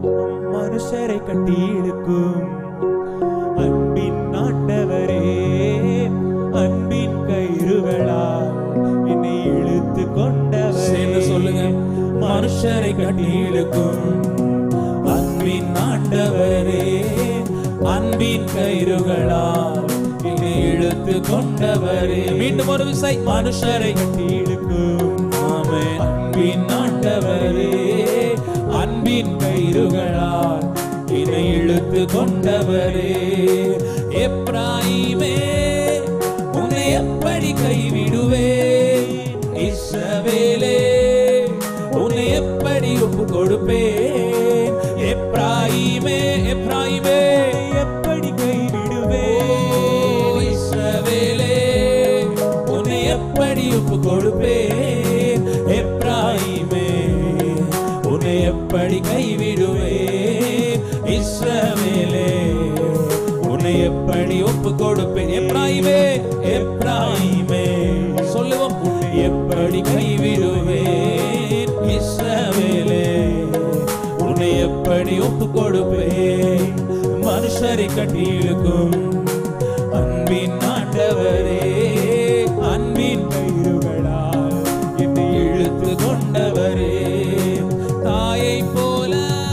மனுஷரை கட்டி இழுக்கும் அன்பின் ஆண்டவரே அன்பின் கயிறுகளா என்னை இழுத்து கொண்டவரே சேர்ந்து சொல்லுங்க மனுஷரை கட்டி இழுக்கும் அன்பின் ஆண்டவரே அன்பின் கயிறுகளால் என்னை இழுத்து கொண்டவரே மீண்டும் ஒரு விசை மனுஷரை கட்டி இழுக்கும் ஆமே அன்பின் ஆண்டவரே அன்பின் கயிறுகளால் என்னை இழுத்து கொண்டவரே எப்ராயிமே உன்னை எப்படி கைவிடுவேன் இஸ்ரவேலே உன்னை எப்படி ஒப்பு கொடுப்பேன் எப்ராயிமே எப்ராயிமே எப்படி கைவிடுவே ஓ இஸ்ரவேலே உன்னை எப்படி ஒப்பு கொடுப்பேன் எப்ராயிமே உன்னை எப்படி கைவிடுவேன் இஸ்ரவேலே உன்னை எப்படி ஒப்பு கொடுப்பேன் எப்ராயிமே எப்ராயிமே சொல்லுவோம் உன்னை எப்படி கைவிடுவேன் இஸ்ரவேலே உன்னை எப்படி ஒப்பு கொடுப்பேன் மனுஷரை கட்டி இழுக்கும் அன்பின் ஆண்டவரே அன்பின் கயிறுகளால் என்னை இழுத்து கொண்டவரே தாயை போல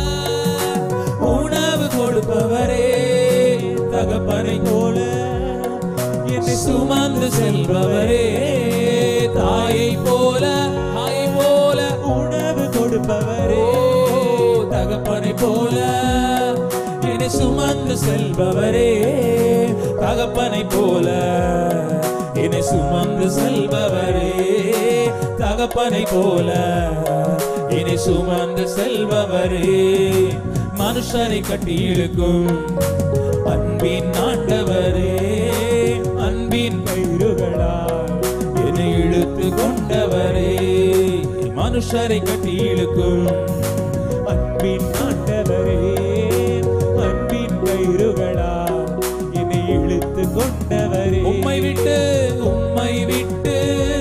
உணவு கொடுப்பவரே தகப்பனை போல என்னை சுமந்து செல்பவரே தாயை போல தாயை போல உணவு கொடுப்பவரே ஓ, தகப்பனை போல என்னை சுமந்து செல்பவரே தகப்பனை போல என்னை சுமந்து செல்பவரே தகப்பனை போல என்னை சுமந்து செல்பவரே மனுஷரை கட்டி இழுக்கும் அன்பின் ஆண்டவரே அன்பின் கயிறுகளால் என்னை இழுத்து கொண்டவரே மனுஷரை கட்டி இழுக்கும் அன்பின் ஆண்டவரே அன்பின் கயிறுகளா என்னை இழுத்து கொண்டவரே உம்மை விட்டு உம்மை விட்டு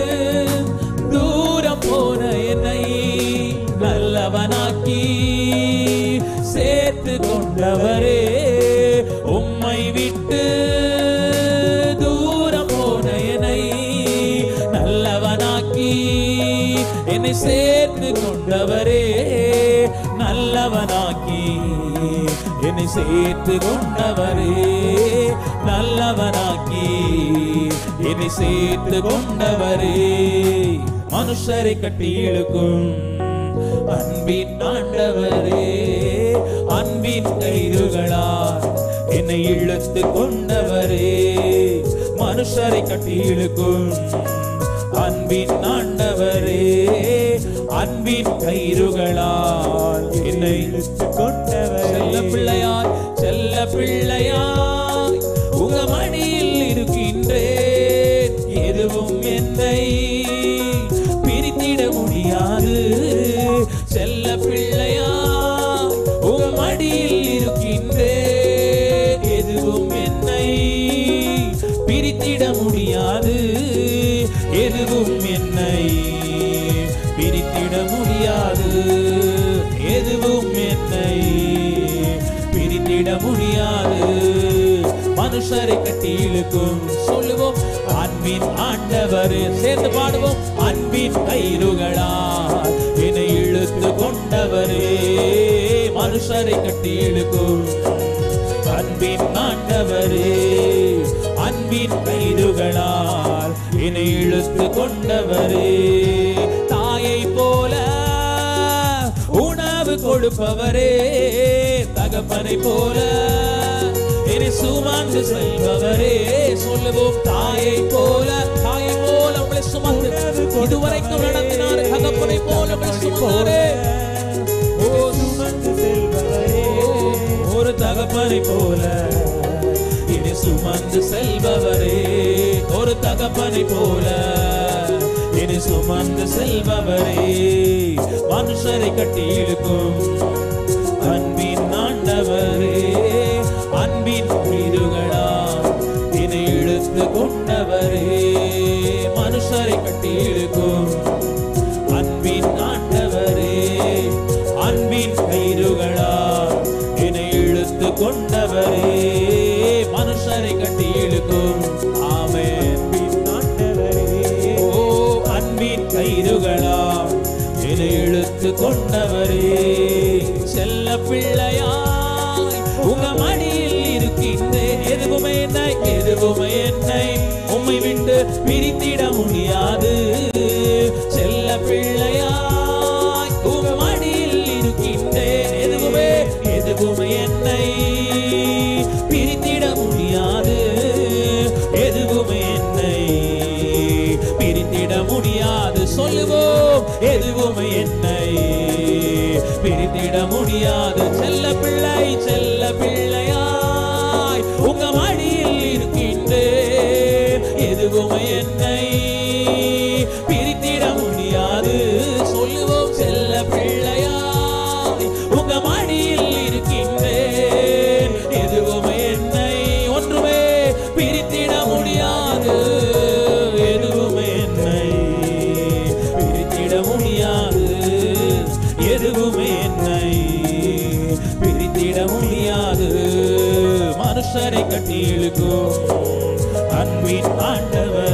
தூரம் போன என்னை நல்லவனாக்கி சேர்த்து கொண்டவரே உம்மை விட்டு தூரம் போன என்னை நல்லவனாக்கி என்னை சேர்த்து கொண்டவரே நல்லவனாக்கி என்னை சேர்த்து கொண்டவரே நல்லவனாக்கி என்னை சேர்த்து கொண்டவரே மனுஷரை கட்டி இழுக்கும் அன்பின் ஆண்டவரே அன்பின் கயிறுகளால் என்னை இழுத்து கொண்டவரே மனுஷரை கட்டி இழுக்கும் அன்பின் ஆண்டவரே அன்பின் கயிறுகளால் என்னை இழுத்து கொண்டவரே செல்ல பிள்ளையாய் செல்ல பிள்ளையாய் உங்க மடியில் இருக்கின்றேன் எதுவும் என்னை பிரித்திட முடியாது செல்ல பிள்ளையாய் உங்க மடியில் இருக்கின்றேன் எதுவும் என்னை பிரித்திட முடியாது எதுவும் என்னை பிரித்திட முடியாது எதுவும் என்னை பிரித்திட முடியாது மனுஷரை கட்டி இழுக்கும் சொல்லுவோம் அன்பின் ஆண்டவர் சேர்ந்து பாடுவோம் அன்பின் கயிறுகளா என்னை இழுத்து கொண்டவரே மனுஷரை கட்டி இழுக்கும் அன்பின் ஆண்டவரே அன்பின் கயிறுகளால் என்னை இழுத்து கொண்டவரே தாயை போல உணவு கொடுப்பவரே தகப்பனை போல என்னை சுமந்து செல்பவரே சொல்லுவோம் தாயை போல தாயை போல உங்களை சுமந்து இதுவரைக்கும் நடத்தினார் தகப்பனை போல உங்களை சுமந்தாரே ஓ சுமந்து செல்பவரே ஒரு தகப்பனை போல இனி சுமந்து செல்பவரே ஒரு தகப்பனை போல இனி சுமந்து செல்பவரே மனுஷரை கட்டி இழுக்கும் அன்பின் ஆண்டவரே அன்பின் வீடுகளா என்னை இழுத்து கொண்டவரே மனுஷரை கட்டி இழுக்கும் அன்பின் ஆண்டவரே அன்பின் கயிறுகளா கொண்டவரே மனுஷரை கட்டி இழுக்கும் ஆமென் அன்பின் ஆண்டவரே ஓ அன்பின் கயிறுகளா என்னை இழுத்து கொண்டவரே செல்ல பிள்ளையாய் உங்க மடியில் இருக்கின்றேன் எதுவுமே என்னை எதுவுமே என்னை உம்மை விட்டு பிரித்திட முடியாது செல்ல பிள்ளையாய் உங்க மடியில் இருக்கின்றேன் எதுவுமே எதுவுமே என்னை பிரித்திட முடியாது எதுவுமே என்னை பிரித்திட முடியாது சொல்லுவோம் எதுவுமே என்னை பிரித்திட முடியாது செல்ல பிள்ளை செல்ல பிள்ளையாய் உங்க மடியில் இருக்கின்றேன் எதுவுமே என்னை பிரித்திட முடியாது சொல்லுவோம் செல்ல பிள்ளையாய் உங்க மடியில் இருக்கின்றேன் எதுவுமே என்னை ஒன்றுமே பிரித்திட முடியாது எதுவுமே என்னை பிரித்திட முடியாது எதுவுமே என்னை பிரித்திட முடியாது மனுஷரை கட்டி இழுக்கும் அன்பின் ஆண்டவர்